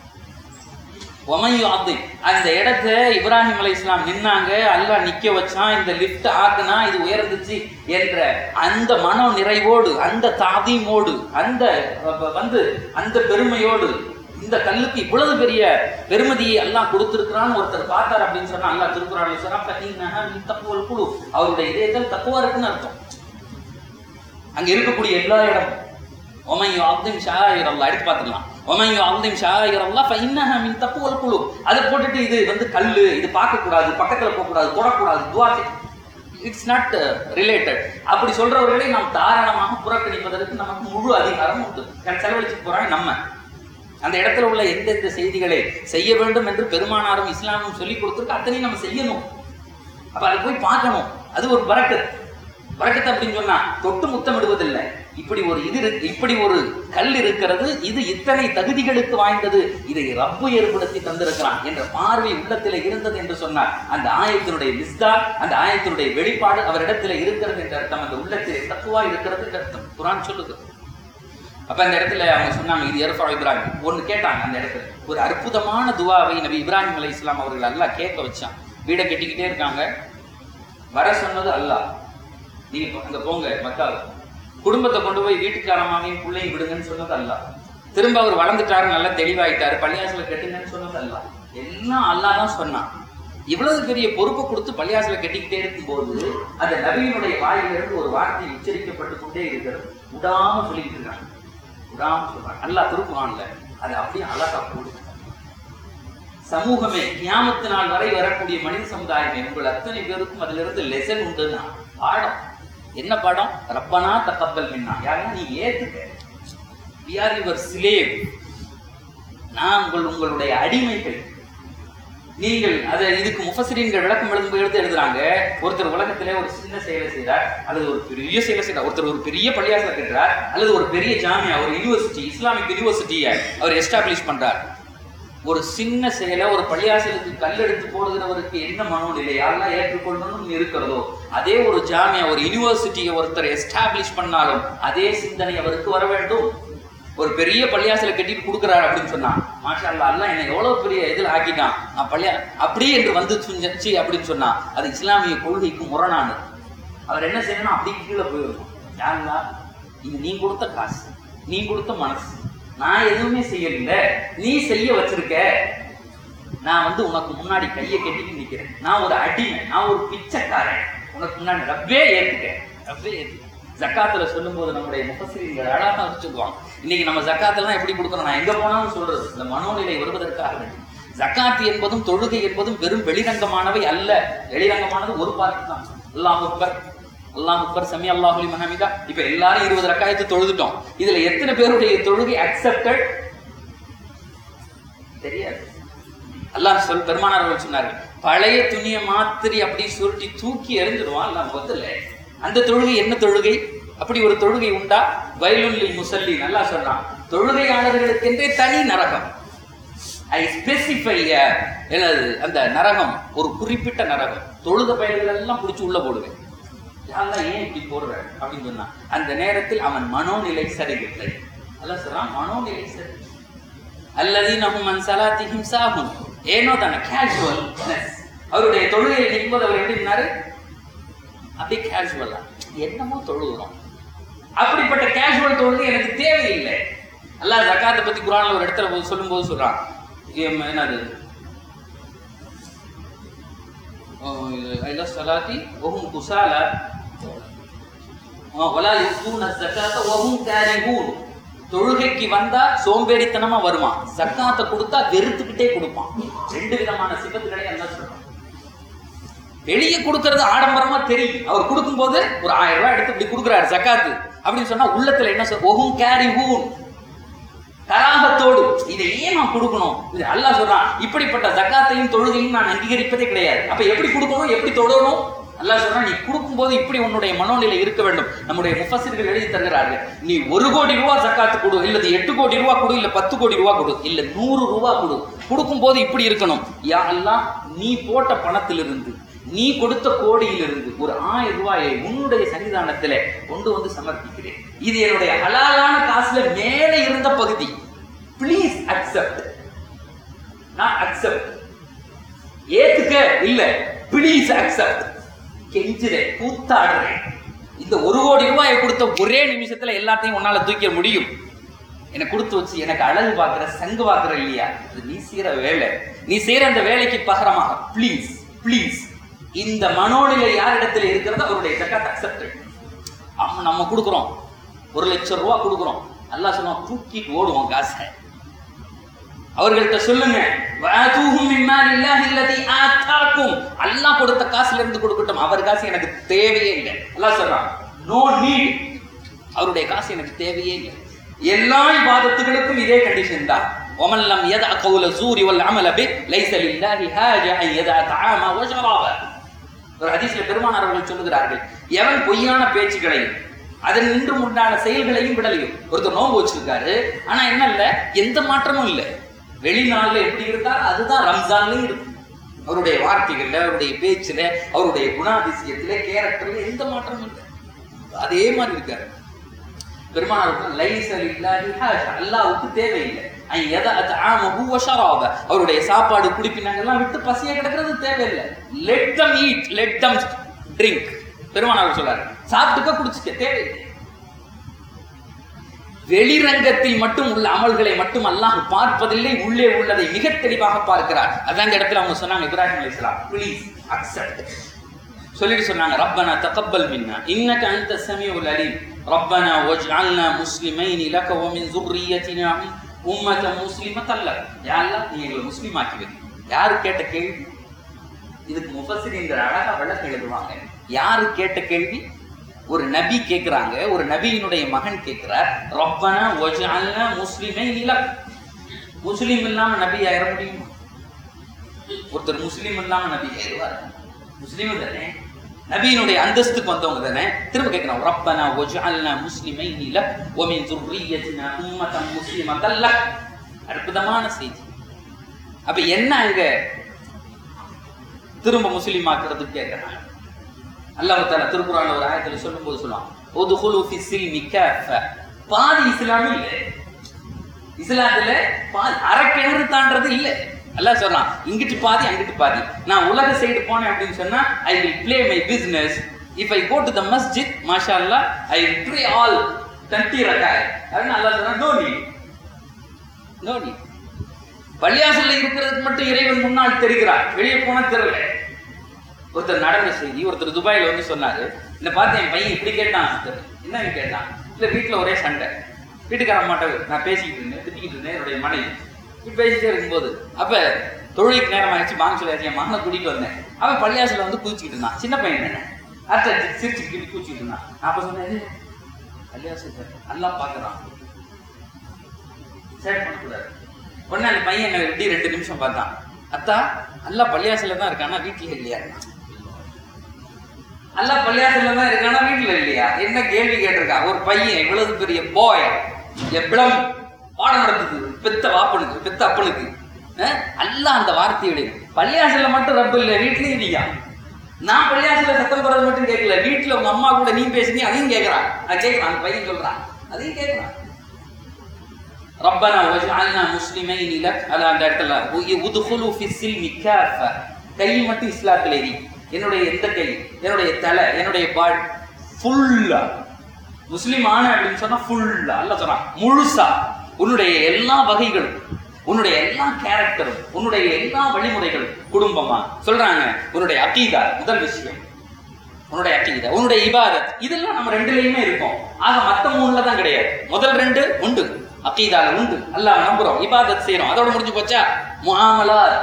ஒமையு அந்த இடத்த இப்ராஹிம் அலை இஸ்லாம் நின்னாங்க அல்லாஹ் நிக்க வச்சான் இந்த லிஃப்ட் ஆக்குனா இது உயர்ந்துச்சு என்ற அந்த மன நிறைவோடு அந்த தாதீமோடு அந்த வ- வந்து அந்த பெருமையோடு இந்த கல்லுக்கு இவ்வளவு பெரிய பெருமதியை அல்லாஹ் கொடுத்திருக்கிறான்னு ஒருத்தர் பார்த்தார் அப்படின்னு சொன்னா அல்லாஹ் திருக்குறான் சொன்னா "ஃபஇன்னஹா மின் தக்வல் குலூப்." அவருடைய இதயத்தில் தக்குவா இருக்குன்னு அர்த்தம் அங்க இருக்கக்கூடிய எல்லா இடமும் ஒமையு அப்திம் ஷாயிர் அல்லா எடுத்து பார்த்துக்கலாம் ஒமையு அப்திம் ஷாயிர் அல்லா ஃபைன்னஹா மின் தக்குவல் குழு அதை போட்டுட்டு இது வந்து கல்லு இது பார்க்கக்கூடாது பக்கத்துல போகக்கூடாது தொடக்கூடாது துவா இட்ஸ் நாட் ரிலேட்டட் அப்படி சொல்றவர்களை நாம் தாராளமாக புறக்கணிப்பதற்கு நமக்கு முழு அதிகாரம் உண்டு நான் செலவழிச்சு போறாங்க நம்ம அந்த இடத்துல உள்ள எந்தெந்த செய்திகளை செய்ய வேண்டும் என்று பெருமானாரும் இஸ்லாமும் சொல்லி கொடுத்துருக்கு அத்தனையும் நம்ம செய்யணும் அப்ப அதை போய் பார்க்கணும் அது ஒரு பரக்கத் பரக்கத் அப்படின்னு சொன்னா தொட்டு முத்தமிடுவதில்லை இப்படி ஒரு இது இருக்கு இப்படி ஒரு கல் இருக்கிறது இது இத்தனை தகுதிகளுக்கு வாய்ந்தது இதை ரப்பு ஏற்படுத்தி தந்திருக்கிறான் என்ற பார்வை உள்ளத்தில் இருந்தது என்று சொன்னார் அந்த ஆயத்தினுடைய மிஸ்தா அந்த ஆயத்தினுடைய வெளிப்பாடு அவரிடத்தில் இருக்கிறது என்ற அர்த்தம் அந்த உள்ளத்தில் தத்துவா இருக்கிறது என்ற அர்த்தம் குரான் சொல்லுது அப்ப அந்த இடத்துல அவங்க சொன்னாங்க இது எரஃபா இப்ராஹிம் ஒன்று கேட்டாங்க அந்த இடத்துல ஒரு அற்புதமான துவாவை நபி இப்ராஹிம் அலை இஸ்லாம் அவர்கள் அல்லாஹ் கேட்க வச்சான் வீடை கட்டிக்கிட்டே இருக்காங்க வர சொன்னது அல்லாஹ் நீங்க போ- அங்க போங்க மக்காவு குடும்பத்தை கொண்டு போய் வீட்டுக்காரமாவையும் பிள்ளையும் விடுங்கன்னு சொன்னது அல்லாஹ் திரும்ப அவர் வளர்ந்துட்டாரு நல்லா தெளிவாயிட்டாரு பள்ளியாசல கட்டுங்கன்னு சொன்னது அல்லாஹ் எல்லாம் அல்லாஹ் தான் சொன்னான் இவ்வளவு பெரிய பொறுப்பை கொடுத்து பள்ளியாசல கட்டிக்கிட்டே இருக்கும்போது அந்த நபியினுடைய வாயிலிருந்து ஒரு வார்த்தை உச்சரிக்கப்பட்டு கொண்டே இருக்கிறது விடாம சொல்லிக்கிட்டு இருக்காங்க விடாம சொல்றாங்க அல்லாஹ் திருக்குறான்ல அது அப்படியே அழகா போடுங்க சமூகமே கியாமத்து நாள் வரை வரக்கூடிய மனித சமுதாயமே உங்கள் அத்தனை பேருக்கும் அதுல இருந்து லெசன் உண்டுன்னா பாடம் என்ன பாடம் ரப்பனா தக்கப்பல் மின்னா யாருன்னா நீ ஏத்துக்க we are your slave நான் உங்கள் உங்களுடைய அடிமைகள் நீங்கள் அதை இதுக்கு முஃபசிரியன்கள் விளக்கம் எழுதும் எடுத்து எழுதுறாங்க ஒருத்தர் உலகத்திலே ஒரு சின்ன செயலை செய்றார் அல்லது ஒரு பெரிய செயலை செய்றார் ஒருத்தர் ஒரு பெரிய பள்ளியாசலை கட்டுறார் அல்லது ஒரு பெரிய ஜாமியா ஒரு யூனிவர்சிட்டி இஸ்லாமிக் யூனிவர்சிட்டியை அவர் எஸ்டாப்ளிஷ் பண்றார் ஒரு சின்ன செயலை ஒரு பள்ளியாசலுக்கு கல் எடுத்து போடுகிறவருக்கு என்ன மனோநிலை யாரெல்லாம் ஏற்றுக்கொள்ளணும்னு இருக்கிறதோ அதே ஒரு ஜாமியா ஒரு யூனிவர்சிட்டியை ஒருத்தர் எஸ்டாப்ளிஷ் பண்ணாலும் அதே சிந்தனை அவருக்கு வர வேண்டும் ஒரு பெரிய பள்ளியாசலை கட்டிட்டு கொடுக்குறாரு அப்படின்னு சொன்னா மாஷா அல்லா அல்லாஹ் என்னை எவ்வளவு பெரிய இதில் ஆக்கிட்டான் நான் பள்ளியா அப்படி என்று வந்து சுஞ்சி அப்படின்னு சொன்னா அது இஸ்லாமிய கொள்கைக்கு முரணானது அவர் என்ன செய்யணும் அப்படி கீழே போயிடணும் யாருங்களா இது நீ கொடுத்த காசு நீ கொடுத்த மனசு நான் எதுவுமே செய்யல நீ செய்ய வச்சிருக்க நான் வந்து உனக்கு முன்னாடி கையை கட்டிட்டு நிக்கிறேன் நான் ஒரு அடிமை நான் ஒரு பிச்சைக்காரன் உனக்கு முன்னாடி ரப்பே ஏத்துக்க ரப்பே ஏத்துக்க ஜக்காத்துல சொல்லும்போது நம்முடைய முகசிரியர்கள் அழகா சொல்லுவாங்க இன்னைக்கு நம்ம ஜக்காத்தெல்லாம் எப்படி கொடுக்குறோம் நான் எங்க போனாலும் சொல்றது இந்த மனோநிலை வருவதற்காக வேண்டி ஜக்காத் என்பதும் தொழுகை என்பதும் வெறும் வெளிரங்கமானவை அல்ல வெளிரங்கமானது ஒரு பார்ட் தான் அல்லாஹ் அக்பர் அல்லாஹ் அக்பர் சமி அல்லாஹுலி மஹமிதா இப்ப எல்லாரும் இருபது ரக்காயத்து தொழுதுட்டோம் இதுல எத்தனை பேருடைய தொழுகை அக்செப்டட் தெரியாது அல்லாஹ் சொல் பெருமானார் அவர்கள் சொன்னார்கள் பழைய துணியை மாத்திரி அப்படி சுருட்டி தூக்கி எறிஞ்சிடுவான் அல்லாஹ் முதல்ல அந்த தொழுகை என்ன தொழுகை அப்படி ஒரு தொழுகை உண்டா வயலுள்ளில் முசல்லி நல்லா சொல்றான் தொழுகையாளர்களுக்கென்றே தனி நரகம் ஐ ஸ்பெசிஃபை என்னது அந்த நரகம் ஒரு குறிப்பிட்ட நரகம் தொழுத பயல்கள் எல்லாம் பிடிச்சி உள்ள போடுவேன் யாரெல்லாம் ஏன் இப்படி போடுற அப்படின்னு சொன்னான் அந்த நேரத்தில் அவன் மனோநிலை சரியில்லை அல்ல சொல்றான் மனோநிலை சரி அல்லதீனஹும் அன் ஸலாத்திஹிம் சாஹுன் ஏனோ தான கேஷுவல்னஸ் அவருடைய தொழுகையில் நிற்பது அவர் எப்படி இருந்தாரு அப்படியே கேஷுவலா என்னமோ தொழுகிறோம் அப்படிப்பட்ட கேஷுவல் தொழுகை எனக்கு தேவையில்லை அல்லாஹ் ஜக்காத்தை பத்தி குரான்ல ஒரு இடத்துல போது சொல்லும்போது சொல்றான் எம் என்னது ஐலா சலாத்தி ஒஹும் குசால வலா யுத்தூன ஜக்காத்த ஒஹும் காரிஹூன் தொழுகைக்கு வந்தா சோம்பேறித்தனமா வருவான் ஜக்காத்தை கொடுத்தா வெறுத்துக்கிட்டே கொடுப்பான் ரெண்டு விதமான சிபத்துகளை என்ன சொல்றான் வெளியே கொடுக்கறது ஆடம்பரமா தெரியும் அவர் கொடுக்கும்போது ஒரு ஆயிரம் ரூபாய் எடுத்து இப்படி கொடுக்குறாரு ஜக்காத்து அப்படின்னு சொன்னா உள்ளத்துல என்ன சொல் ஒஹும் கேரி ஹூன் கராகத்தோடு இதை ஏன் நான் கொடுக்கணும் இது அல்லாஹ் சொல்றான் இப்படிப்பட்ட ஜக்காத்தையும் தொழுகையும் நான் அங்கீகரிப்பதே கிடையாது அப்ப எப்படி கொடுக்கணும் எப்படி தொடரணும் அல்லாஹ் சொல்றான் நீ கொடுக்கும்போது இப்படி உன்னுடைய மனோநிலை இருக்க வேண்டும் நம்முடைய முஃபஸிர்கள் எழுதி தருகிறார்கள் நீ ஒரு கோடி ரூபா ஜக்காத்து கொடு இல்லது எட்டு கோடி ரூபா கொடு இல்ல பத்து கோடி ரூபா கொடு இல்ல நூறு ரூபா கொடு கொடுக்கும்போது இப்படி இருக்கணும் யா அல்லாஹ் நீ போட்ட பணத்திலிருந்து நீ கொடுத்த கோடியிலிருந்து ஒரு ஆயிரம் ரூபாயை உன்னுடைய சன்னிதானத்திலே கொண்டு வந்து சமர்ப்பிக்கிறேன் இது என்னுடைய ஹலாலான காசுல மேலே இருந்த பகுதி ப்ளீஸ் அக்செப்ட் நான் அக்செப்ட் ஏத்துக்க இல்ல ப்ளீஸ் அக்செப்ட் கெஞ்சுறேன் கூத்தாடுறேன் இந்த ஒரு கோடி ரூபாயை கொடுத்த ஒரே நிமிஷத்துல எல்லாத்தையும் உன்னால தூக்க முடியும் எனக்கு கொடுத்து வச்சு எனக்கு அழகு பார்க்குற சங்கு பார்க்குற இல்லையா அது நீ செய்யற வேலை நீ செய்யற அந்த வேலைக்கு பகரமாக ப்ளீஸ் ப்ளீஸ் இந்த மனோநிலை யாரிடத்தில் இருக்கிறது அவருடைய ஜக்காத் அக்செப்டட் அவன் நம்ம கொடுக்குறோம் ஒரு லட்சம் ரூபா கொடுக்குறோம் அல்லாஹ் சொன்னா தூக்கிட்டு ஓடுவோம் காசை அவர்கள்ட்ட சொல்லுங்க "வஆதூஹும் மின் மாலில்லாஹி அல்லதி ஆத்தாக்கும் அல்லாஹ் கொடுத்த காசுல இருந்து கொடுக்கட்டும் அவர் காசு எனக்கு தேவையே இல்லை அல்லாஹ் சொல்றான் நோ நீட் அவருடைய காசு எனக்கு தேவையே இல்லை எல்லா இபாதத்துகளுக்கும் இதே கண்டிஷன் தான் ومن لم يدع قول الزور والعمل به ليس لله حاجه ان يدع طعامه وشرابه ஒரு ஹதீஸ்ல பெருமானார் அவர்கள் சொல்லுகிறார்கள் எவன் பொய்யான பேச்சுக்களையும் அதன் நின்று உண்டான செயல்களையும் விடலையும் ஒருத்தர் நோன்பு வச்சிருக்காரு ஆனா என்ன இல்ல எந்த மாற்றமும் இல்லை வெளிநாள்ல எப்படி இருக்கார் அதுதான் ரம்ஜான்லயும் இருக்கு அவருடைய வார்த்தைகள்ல அவருடைய பேச்சுல அவருடைய குணாதிசயத்துல கேரக்டர்ல எந்த மாற்றமும் இல்லை அதே மாதிரி இருக்காரு பெருமானாருக்கு லைசல் இல்லாஹி ஹாஜா அல்லாஹ்வுக்கு தேவையில்லை ஐ எத அத்ஆமஹு வ ஷராப அவருடைய சாப்பாடு குடிப்பினங்கள்லாம் விட்டு பசிய கிடக்கிறது தேவையில்லை let them eat let them drink பெருமானார் சொல்றாரு சாப்பிட்டுக்க குடிச்சுக்க தேவையில்லை வெளிரங்கத்தில் மட்டும் உள்ள அமல்களை மட்டும் அல்லாஹ் பார்ப்பதில்லை உள்ளே உள்ளதை மிக தெளிவாக பார்க்கிறார் அதான் இந்த இடத்துல அவங்க சொன்னாங்க இப்ராஹிம் அலைஹிஸ்ஸலாம் ப்ளீஸ் அக்செப்ட் சொல்லிட்டு சொன்னாங்க ரப்பனா தகப்பல் மின்னா இன்னக அன்த சமீஉல் அலீம் ரப்பனா வஜ்அல்னா முஸ்லிமைன் லக வ மின் ذُرِّيَّتِنَا உம்மத்தன் முஸ்லிமத்தன் லக் யா அல்லாஹ் நீ எங்களை முஸ்லீம் ஆக்கி வை யார் கேட்ட கேள்வி இதுக்கு முஃபஸ்ஸிரீன்கள் அழகா விளக்கம் எழுதுவாங்க யாரு கேட்ட கேள்வி ஒரு நபி கேட்குறாங்க ஒரு நபியினுடைய மகன் கேட்கிறார் ரப்பனா வஜ்அல்னா முஸ்லிமைன் லக் முஸ்லீம் இல்லாம நபி ஆயிர முடியுமா ஒருத்தர் முஸ்லீம் இல்லாம நபி ஆயிடுவார் முஸ்லீம் தானே நபியினுடைய அந்தஸ்துக்கு வந்தவங்க தானே திரும்ப கேட்கணும் ரப்பனா வஜ்அல்னா முஸ்லிமைன் லக் வ மின் ذُرِّيَّتِنَا உம்மத்தன் முஸ்லிமத்தன் லக் அற்புதமான செய்தி அப்ப என்ன அங்க திரும்ப முஸ்லீம் ஆக்குறதுக்கு கேட்கிறாங்க அல்லாஹ் தஆலா திருக்குறான்ல ஒரு ஆயத்துல சொல்லும்போது சொல்லுவான் உதுகுலு ஃபி சில்மி காஃப பாதி இஸ்லாம் இல்ல இஸ்லாத்துல பாதி அரை கிணறு தாண்டறது இல்ல அல்லாஹ் சொல்றான் இங்கிட்டு பாதி அங்கிட்டு பாதி நான் உலக சைடு போனேன் அப்படின்னு சொன்னா I will play my business if I go to the மஸ்ஜித் மாஷா அல்லாஹ் ஐ வில் ப்ரே ஆல் தட்டி ரகாய் அப்படின்னு அல்லாஹ் சொல்றான் நோ நீட் நோ நீட் பள்ளியாசல்ல இருக்கிறதுக்கு மட்டும் இறைவன் முன்னால் தெரிகிறார் வெளியே போனா தெரியல ஒருத்தர் நடந்த செய்தி ஒருத்தர் துபாயில வந்து சொன்னாரு இந்த பார்த்து என் பையன் இப்படி கேட்டான் sister. என்னன்னு கேட்டான் இல்ல வீட்டுல ஒரே சண்டை வீட்டுக்கார மாட்டேன் நான் பேசிக்கிட்டு இருந்தேன் திட்டிக்கிட்டு இருந்தேன் என்னுடைய மனைவி இப்படி பேசிட்டே இருக்கும்போது அப்ப தொழிலுக்கு நேரம் ஆயிடுச்சு வாங்க சொல்லியாச்சு என் மகனை கூட்டிட்டு வந்தேன் அவன் பள்ளியாசல வந்து குதிச்சுக்கிட்டு இருந்தான் சின்ன பையன் தானே அத்தை சிரிச்சுக்கிட்டு குதிச்சுக்கிட்டு இருந்தான் நான் அப்ப சொன்னேன் "ஏய், பள்ளியாசல் நல்லா பாக்குறான் சரி பண்ணக்கூடாது உடனே அந்த பையன் என்ன எப்படி ரெண்டு நிமிஷம் பார்த்தான் அத்தா அல்லா பள்ளியாசல தான் இருக்கானா வீட்டுல இல்லையா அல்லா பள்ளியாசல தான் இருக்கானா வீட்டுல இல்லையா என்ன கேள்வி கேட்டிருக்கா ஒரு பையன் இவ்வளவு பெரிய போய் எவ்வளவு பாடம் நடத்துது பெத்த வாப்பனுக்கு பெத்த அப்பனுக்கு அஹ் அல்லாஹ் அந்த வார்த்தையோட பள்ளியாசல்ல மட்டும் ரப்பு இல்லை வீட்லயும் இல்லையா நான் பள்ளியாசல்ல சத்தம் போடுறது மட்டும் கேட்கல வீட்டுல உங்க அம்மா கூட நீ பேசுனீ அதையும் கேட்கறான் நான் கேட்கறான் அந்த பையன் சொல்றான் அதையும் கேட்கறான் ரப்பனா வஜ்அல்னா முஸ்லிமைன் லக் அல அந்த இடத்துல உ- உதுகுலு ஃபி சில்மி காஃப கை மட்டும் இஸ்லாத்துல எரி என்னுடைய எந்த கை என்னுடைய தலை என்னுடைய பாட் ஃபுல்லா முஸ்லிம் ஆன அப்படின்னு சொன்னா ஃபுல்லா அல்ல சொல்றான் முழுசா உன்னுடைய எல்லா வகைகளும் உன்னுடைய எல்லா கேரக்டரும் உன்னுடைய எல்லா வழிமுறைகளும் குடும்பமா சொல்றாங்க உன்னுடைய அக்கீதா முதல் விஷயம் உன்னுடைய அக்கீதா உன்னுடைய இபாதத் இதெல்லாம் நம்ம ரெண்டுலயுமே இருக்கும் ஆக மத்த மூணுல தான் கிடையாது முதல் ரெண்டு உண்டு அக்கீதால உண்டு அல்லாஹ் நம்புறோம் இபாதத் செய்யறோம் அதோட முடிஞ்சு போச்சா முஆமலாத்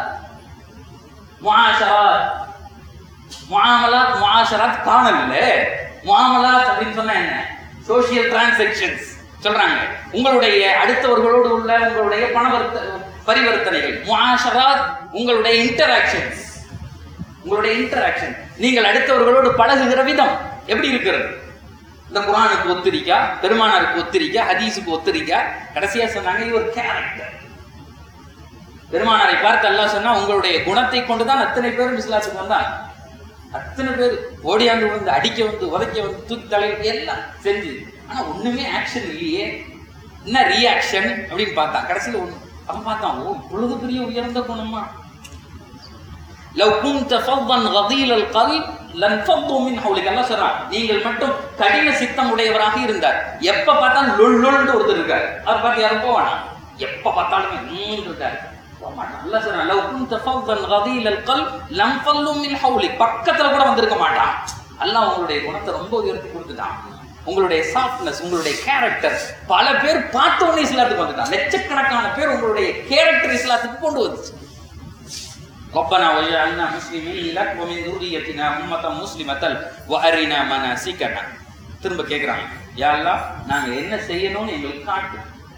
முஆஷராத் முஆமலாத் முஆஷராத் காணல முஆமலாத் அப்படின்னு சொன்னா என்ன சோஷியல் டிரான்சாக்ஷன்ஸ் சொல்றாங்க உங்களுடைய அடுத்தவர்களோடு உள்ள உங்களுடைய பணவர்த்த பரிவர்த்தனைகள் முஆஷராத் உங்களுடைய இன்டராக்ஷன்ஸ் உங்களுடைய இன்டராக்ஷன் நீங்கள் அடுத்தவர்களோடு பழகுகிற விதம் எப்படி இருக்கிறது இந்த குரானுக்கு ஒத்திரிக்கா பெருமானாருக்கு ஒத்திரிக்கா ஹதீஸுக்கு ஒத்திரிக்கா கடைசியா சொன்னாங்க இது ஒரு கேரக்டர் பெருமானாரை பார்த்து அல்லாஹ் சொன்னா உங்களுடைய குணத்தை கொண்டுதான் அத்தனை பேரும் இஸ்லாத்துக்கு வந்தாங்க அத்தனை பேர் ஓடியாந்து வந்து அடிக்க வந்து உதைக்க வந்து தூக்கி தலையில் எல்லாம் செஞ்சு ஆனா ஒண்ணுமே ஆக்ஷன் இல்லையே என்ன ரியாக்ஷன் அப்படின்னு பார்த்தான் கடைசியில ஒண்ணு அவன் பார்த்தான் ஓ இவ்வளவு பெரிய உயர்ந்த குணமா லவ் குந்த ஃபவ்வன் கதீல் கல்ப் லன்ஃபத்து மின் ஹவுலிக் அல்லாஹ் சொல்றான் நீங்கள் மட்டும் கடின சித்தம் உடையவராக இருந்தார் எப்ப பார்த்தாலும் லொல் லொல்னு ஒருத்தர் இருக்கார் அவர் பார்த்து யாரும் போவானா எப்ப பார்த்தாலுமே ம் இருக்காரு போக மாட்டான் அல்லாஹ் சொல்றான் லவ் குந்த ஃபவ்வன் கதீல் கல்ப் லன்ஃபல்லு மின் ஹவுலிக் பக்கத்துல கூட வந்திருக்க மாட்டான் அல்லாஹ் உங்களுடைய குணத்தை ரொம்ப உயர்த்தி கொடுத்துட்டான் உங்களுடைய சாஃப்ட்னஸ் உங்களுடைய கேரக்டர் பல பேர் பார்த்த உடனே இஸ்லாத்துக்கு வந்துட்டான் லட்சக்கணக்கான பேர் உங்களுடைய கேரக்டர் இஸ்லாத்துக்கு கொண்டு வந்துச்சு ربنا وجعلنا مسلمين لك ومن ذريتنا أمة مسلمة وأرنا مناسكنا திரும்ப கேக்குறாங்க யா அல்லாஹ் நாங்க என்ன செய்யணும்னு எங்களுக்கு காட்டு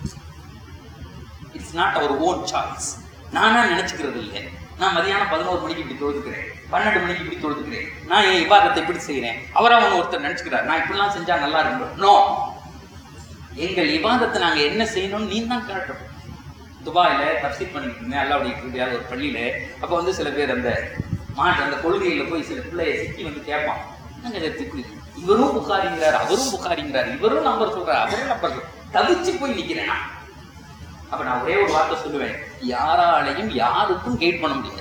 it's not our own choice நானா நினைச்சுக்கிறது இல்லை நான் மதியானம் பதினோரு மணிக்கு இப்படி தொழுதுக்கிறேன் பன்னெண்டு மணிக்கு இப்படி தொழுதுக்கிறேன் நான் என் இபாதத்தை இப்படி செய்கிறேன் அவரா ஒன்று ஒருத்தர் நினைச்சுக்கிறார் நான் இப்படிலாம் செஞ்சா நல்லா இருக்கும் நோ எங்கள் இபாதத்தை நாங்க என்ன செய்யணும்னு நீ தான் காட்டணும் துபாயில தப்சீர் பண்ணிட்டு இருந்தேன் அல்லாவுடைய கிருபையால் ஒரு பள்ளியில அப்ப வந்து சில பேர் அந்த மாட்டு அந்த கொள்கையில போய் சில பிள்ளைய சிக்கி வந்து கேட்பான் என்னங்க இதை திக்கு இவரும் புகாரிங்கிறார் அவரும் புகாரிங்கிறார் இவரும் நம்பர் சொல்றாரு அவரும் நம்பர் தவிச்சு போய் நிக்கிறேன் நான். அப்ப நான் ஒரே ஒரு வார்த்தை சொல்லுவேன் யாராலையும் யாருக்கும் கைட் பண்ண முடியாது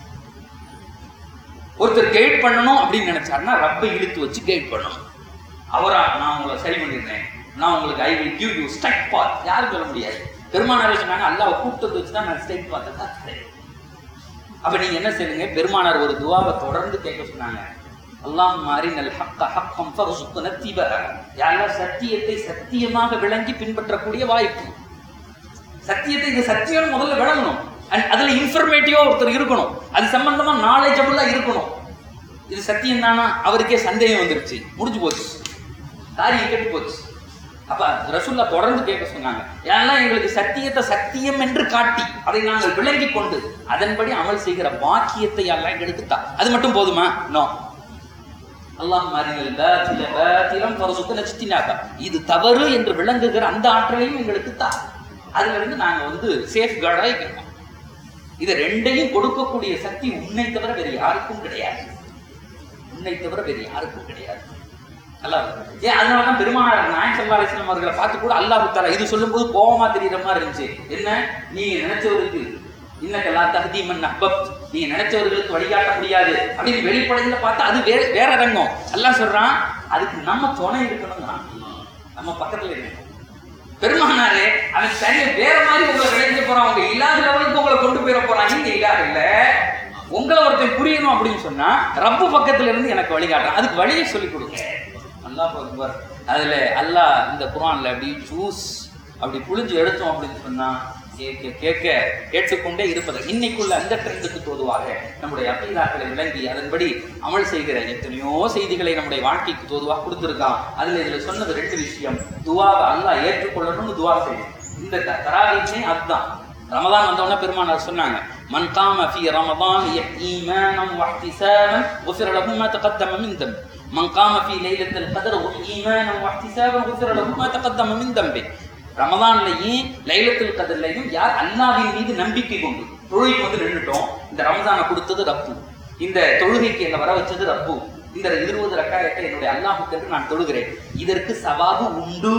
ஒருத்தர் கைட் பண்ணணும் அப்படின்னு நினைச்சாருன்னா ரப்பை இழுத்து வச்சு கைட் பண்ணணும் அவரா நான் உங்களை சரி பண்ணிடுறேன் நான் உங்களுக்கு I will give you straight path யாரும் சொல்ல முடியாது பெருமானார் சொன்னாங்க அல்லாஹ் கூப்பிட்டு வச்சு தான் நான் ஸ்ட்ரைக் பாத்தை காத்துறேன் அப்ப நீங்க என்ன செய்யுங்க பெருமானார் ஒரு துவாவை தொடர்ந்து கேட்க சொன்னாங்க அல்லாஹ் மாறினல் ஹக்க ஹக்கம் ஃபர்சுக்கு நத்திப யாரெல்லாம் சத்தியத்தை சத்தியமாக விளங்கி பின்பற்றக்கூடிய வாய்ப்பு சத்தியத்தை இது சத்தியம் முதல்ல விளங்கணும் அண்ட் அதுல இன்ஃபர்மேட்டிவா ஒருத்தர் இருக்கணும் அது சம்பந்தமா நாலேஜபிளா இருக்கணும் இது சத்தியம் தானா அவருக்கே சந்தேகம் வந்துருச்சு முடிஞ்சு போச்சு காரியம் கெட்டு போச்சு அப்ப ரசூல்லா தொடர்ந்து கேட்க சொன்னாங்க ஏன்னா எங்களுக்கு சத்தியத்தை சத்தியம் என்று காட்டி அதை நாங்கள் விளங்கி கொண்டு அதன்படி அமல் செய்கிற பாக்கியத்தை எல்லாம் எங்களுக்கு தா அது மட்டும் போதுமா நோ அல்லாஹ் மாறினல் பாத்தில பாத்திலம் பரசுக்கு நச்சித்தினாக்கா இது தவறு என்று விளங்குகிற அந்த ஆற்றலையும் எங்களுக்கு தா அதுல இருந்து நாங்க வந்து சேஃப் கார்டா இருக்கணும் இது ரெண்டையும் கொடுக்கக்கூடிய சக்தி உன்னை தவிர வேறு யாருக்கும் கிடையாது உன்னை தவிர வேறு யாருக்கும் கிடையாது அல்லாஹ் ஏன் அதனால தான் பெருமானார் நாயன் சல்லா அலிஸ்லாம் அவர்களை பார்த்து கூட அல்லாஹ் தாலா இது சொல்லும்போது கோபமா தெரியுற மாதிரி இருந்துச்சு என்ன நீங்க நினைச்சவருக்கு இன்னக்கல்லா தஹதீமன் அஹ்பப் நீங்க நினைச்சவர்களுக்கு வழிகாட்ட முடியாது அப்படின்னு வெளிப்படையில பார்த்தா அது வேற வேற ரங்கம் அல்லாஹ் சொல்றான் அதுக்கு நம்ம துணை இருக்கணுங்கிறான் நம்ம பக்கத்துல இருக்கணும் பெருமானாரே அவன் சரியா வேற மாதிரி உங்களை விளைஞ்ச போறான் உங்க இல்லாத லெவலுக்கு உங்களை கொண்டு போயிட போறான் நீங்க இல்லாத இல்ல உங்களை ஒருத்தன் புரியணும் அப்படின்னு சொன்னா ரப்பு பக்கத்துல இருந்து எனக்கு வழிகாட்டுறான் அதுக்கு வழியை சொல்லி கொடுங்க அல்லாஹ் அக்பர் அதுல அல்லாஹ் இந்த குரான்ல அப்படி ஜூஸ் அப்படி புழிஞ்சு எடுத்தோம் அப்படின்னு சொன்னா கேட்க கேட்க கேட்டுக்கொண்டே இருப்பது இன்னைக்குள்ள அந்த ட்ரெண்டுக்கு தோதுவாக நம்முடைய அக்கீதாக்களை விளங்கி அதன்படி அமல் செய்கிற எத்தனையோ செய்திகளை நம்முடைய வாழ்க்கைக்கு தோதுவாக கொடுத்துருக்கான் அதுல இதுல சொன்னது ரெண்டு விஷயம் துவாவை அல்லாஹ் ஏற்றுக்கொள்ளணும்னு துவா செய்யும் இந்த த- தராவீஹ்னே அதுதான் ரமதான் வந்தவொடனே பெருமானார் சொன்னாங்க மன் காம ஃபி ரமதான் ஈமானம் வஹ்திசாபன் غفر له ما تقدم من ذنب من قام في ليلة القدر إيمانا واحتسابا غفر له ما تقدم من ذنبه ரமதான்லையும் லைலத்துல் கதர்லையும் யார் அல்லாஹ்வின் மீது நம்பிக்கை கொண்டு தொழுகைக்கு வந்து நின்றுட்டோம் இந்த ரமதானை கொடுத்தது ரப்பு இந்த தொழுகைக்கு என்ன வர வச்சது ரப்பு இந்த இருபது ரக்காயத்தை என்னுடைய அல்லாஹுக்கு என்று நான் தொழுகிறேன் இதற்கு சவாபு உண்டு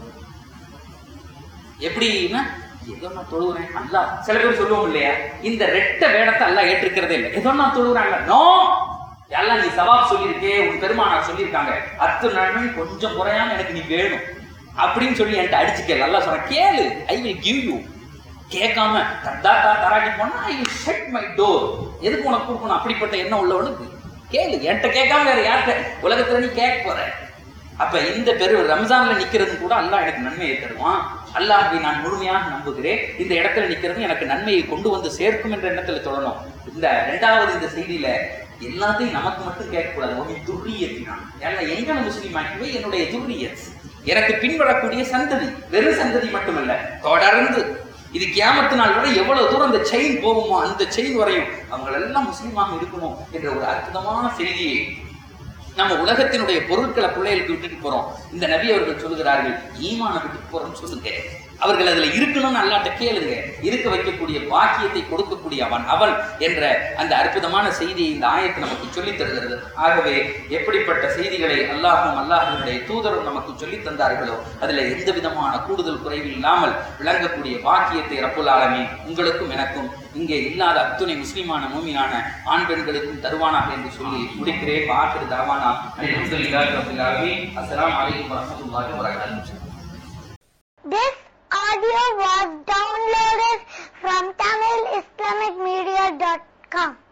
எப்படின்னா ஏதோ நான் தொழுகிறேன் அல்லாஹ் சில பேர் சொல்லுவோம் இல்லையா இந்த ரெட்ட வேடத்தை அல்லாஹ் ஏற்றுக்கிறதே இல்லை ஏதோ நான் தொழுகிறாங்க நோ எல்லாம் நீ சவாப் சொல்லியிருக்கே உன் பெருமானார் சொல்லியிருக்காங்க அத்து நன்மை கொஞ்சம் குறையாம எனக்கு நீ வேணும் அப்படின்னு சொல்லி என்கிட்ட அடிச்சுக்கல அல்லாஹ் சொன்ன கேளு ஐ வில் கிவ் யூ கேட்காம தத்தா தா தராட்டி போனா I will shut my door எதுக்கு உனக்கு கொடுக்கணும் அப்படிப்பட்ட எண்ணம் உள்ளவனுக்கு கேளு என்கிட்ட கேட்காம வேற யார்கிட்ட உலகத்துல நீ கேட்க போற அப்ப இந்த பெரு ரம்ஜான்ல நிக்கிறது கூட அல்லாஹ் எனக்கு நன்மையை தருவான் அல்லாஹ்வை நான் முழுமையாக நம்புகிறேன் இந்த இடத்துல நிக்கிறது எனக்கு நன்மையை கொண்டு வந்து சேர்க்கும் என்ற எண்ணத்துல தொடணும் இந்த ரெண்டாவது இந்த செய்தியில எல்லாத்தையும் நமக்கு மட்டும் கேட்கக்கூடாது உங்க துர்ரியத்தினான் எல்லாம் எங்களை முஸ்லீம் ஆக்கிவே என்னுடைய துர்ரியத் எனக்கு பின்வரக்கூடிய சந்ததி வெறும் சந்ததி மட்டுமல்ல தொடர்ந்து இது கியாமத்து நாள் வரை எவ்வளவு தூரம் அந்த செயின் போகுமோ அந்த செயின் வரையும் அவங்க எல்லாம் முஸ்லீமாக இருக்கணும் என்ற ஒரு அற்புதமான செய்தியை நம்ம உலகத்தினுடைய பொருட்களை பிள்ளைகளுக்கு விட்டுட்டு போறோம் இந்த நபி அவர்கள் சொல்லுகிறார்கள் ஈமான விட்டுட்டு போறோம்னு சொல்லுங்க அவர்கள் அதுல இருக்கணும்னு அல்லாட்ட கேளுங்க இருக்க வைக்கக்கூடிய பாக்கியத்தை கொடுக்கக்கூடிய அவன் அவன் என்ற அந்த அற்புதமான செய்தியை இந்த ஆயத்து நமக்கு சொல்லித் தருகிறது ஆகவே எப்படிப்பட்ட செய்திகளை அல்லாஹும் அல்லாஹனுடைய தூதரும் நமக்கு சொல்லித் தந்தார்களோ அதுல எந்த விதமான கூடுதல் குறைவு இல்லாமல் விளங்கக்கூடிய பாக்கியத்தை ரப்புல் ஆலமீன் உங்களுக்கும் எனக்கும் இங்கே இல்லாத அத்துணை முஸ்லிமான மூமியான ஆண் பெண்களுக்கும் தருவானாக என்று சொல்லி முடிக்கிறேன் வாக்கு தரவானா அல்ஹம்துலில்லாஹி ரப்பில் ஆலமீன் அஸ்ஸலாமு அலைக்கும் வரஹ்மத்துல்லாஹி வபரகாத்துஹு This audio was downloaded from TamilIslamicMedia.com.